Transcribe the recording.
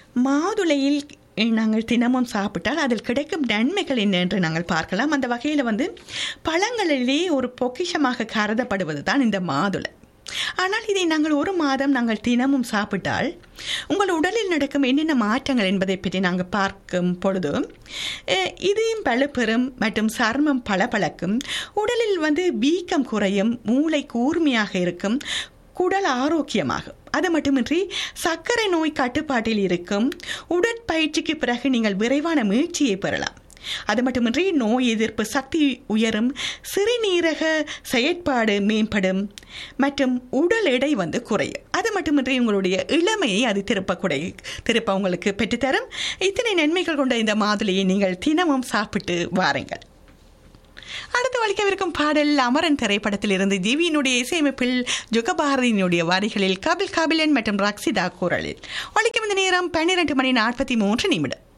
மாதுளையில் நாங்கள் தினமும் சாப்பிட்டால் அதில் கிடைக்கும் நன்மைகள் என்ன என்று நாங்கள் பார்க்கலாம் அந்த வகையில் வந்து பழங்களிலே ஒரு பொக்கிஷமாக கருதப்படுவது தான் இந்த மாதுளை ஆனால் இதை நாங்கள் ஒரு மாதம் நாங்கள் தினமும் சாப்பிட்டால் உங்கள் உடலில் நடக்கும் என்னென்ன மாற்றங்கள் என்பதை பற்றி நாங்கள் பார்க்கும் பொழுது அஹ், இதயம் பழுப்பெறும் மற்றும் சர்மம் பளபளக்கும் உடலில் வந்து வீக்கம் குறையும் மூளை கூர்மையாக இருக்கும் குடல் ஆரோக்கியமாகும் அது மட்டுமின்றி சர்க்கரை நோய் கட்டுப்பாட்டில் இருக்கும் உடற்பயிற்சிக்கு பிறகு நீங்கள் விரைவான மீழ்ச்சியை பெறலாம் அது மட்டுமின்றி நோய் எதிர்ப்பு சக்தி உயரும் சிறுநீரக செயற்பாடு மேம்படும் மற்றும் உடல் எடை வந்து குறையும் அது மட்டுமின்றி உங்களுடைய இளமையை அது திருப்ப குறை திருப்ப உங்களுக்கு பெற்றுத்தரும் இத்தனை நன்மைகள் கொண்ட இந்த மாதுளையை நீங்கள் தினமும் சாப்பிட்டு வாருங்கள் அடுத்து வலிக்கவிருக்கும் பாடல் அமரன் திரைப்படத்தில் இருந்து ஜிவியினுடைய இசையமைப்பில் ஜுகபாரதியினுடைய வரிகளில் கபில் கபிலன் மற்றும் ரக்ஷிதா குரலில் ஒலிக்கும் இந்த நேரம் பன்னிரண்டு மணி நாற்பத்தி மூன்று நிமிடம்